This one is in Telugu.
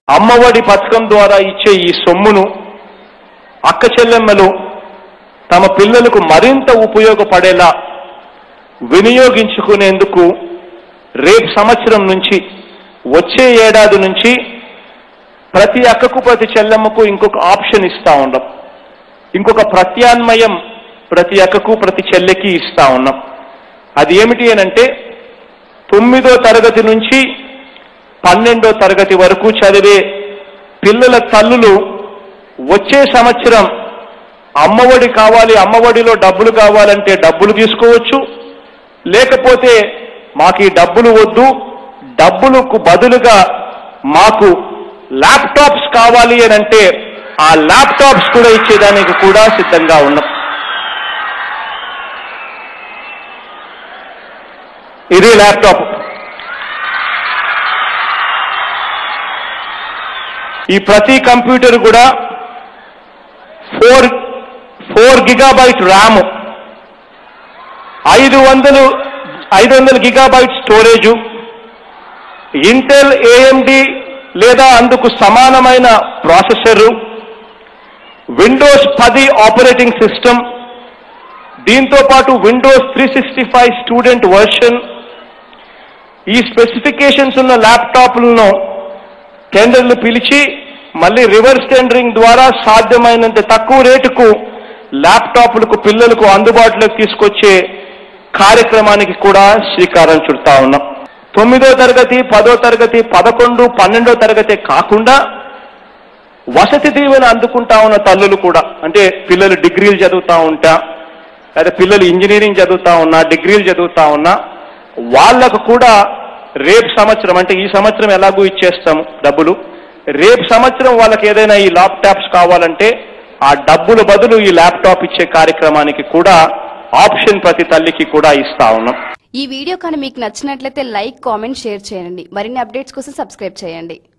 అమ్మఒడి పథకం ద్వారా ఇచ్చే ఈ సొమ్మును అక్క చెల్లెమ్మలు తమ పిల్లలకు మరింత ఉపయోగపడేలా వినియోగించుకునేందుకు రేపు సంవత్సరం నుంచి వచ్చే ఏడాది నుంచి ప్రతి అక్కకు ప్రతి చెల్లెమ్మకు ఇంకొక ఆప్షన్ ఇస్తా ఉన్నాం ఇంకొక ప్రత్యామ్నాయం ప్రతి అక్కకు ప్రతి చెల్లెకి ఇస్తా ఉన్నాం అది ఏమిటి అనంటే తొమ్మిదో తరగతి నుంచి పన్నెండో తరగతి వరకు చదివే పిల్లల తల్లులు వచ్చే సంవత్సరం అమ్మఒడి కావాలి అమ్మఒడిలో డబ్బులు కావాలంటే డబ్బులు తీసుకోవచ్చు లేకపోతే మాకు ఈ డబ్బులు వద్దు డబ్బులకు బదులుగా మాకు ల్యాప్టాప్స్ కావాలి అని అంటే ఆ ల్యాప్టాప్స్ కూడా ఇచ్చేదానికి కూడా సిద్ధంగా ఉన్నాం ఇది ల్యాప్టాప్ ఈ ప్రతి కంప్యూటర్ కూడా ఫోర్ ఫోర్ గిగాబైట్ ర్యామ్ ఐదు వందలు ఐదు వందల గిగాబైట్ స్టోరేజు ఇంటెల్ ఏఎండి లేదా అందుకు సమానమైన ప్రాసెసరు విండోస్ పది ఆపరేటింగ్ సిస్టమ్ దీంతో పాటు Windows three sixty five student version ఈ స్పెసిఫికేషన్స్ ఉన్న ల్యాప్టాప్లను టెండర్లు పిలిచి మళ్ళీ రివర్స్ టెండరింగ్ ద్వారా సాధ్యమైనంత తక్కువ రేటుకు ల్యాప్టాప్లకు పిల్లలకు అందుబాటులోకి తీసుకొచ్చే కార్యక్రమానికి కూడా శ్రీకారం చుడతా ఉన్నాం తొమ్మిదో తరగతి పదో తరగతి పదకొండు పన్నెండో తరగతి కాకుండా వసతి దీవెన అందుకుంటా ఉన్న తల్లులు కూడా అంటే పిల్లలు డిగ్రీలు చదువుతా ఉంటా లేదా పిల్లలు ఇంజనీరింగ్ చదువుతా ఉన్నా డిగ్రీలు చదువుతా ఉన్నా వాళ్ళకు కూడా రేపు సంవత్సరం అంటే ఈ సంవత్సరం ఎలాగూ ఇచ్చేస్తాము డబ్బులు రేపు సంవత్సరం వాళ్ళకి ఏదైనా ఈ ల్యాప్టాప్స్ కావాలంటే ఆ డబ్బుల బదులు ఈ ల్యాప్టాప్ ఇచ్చే కార్యక్రమానికి కూడా ఆప్షన్ ప్రతి తల్లికి కూడా ఇస్తా ఉన్నాం ఈ వీడియో కానీ మీకు నచ్చినట్లయితే లైక్ కామెంట్ షేర్ చేయండి మరిన్ని అప్డేట్స్ కోసం సబ్స్క్రైబ్ చేయండి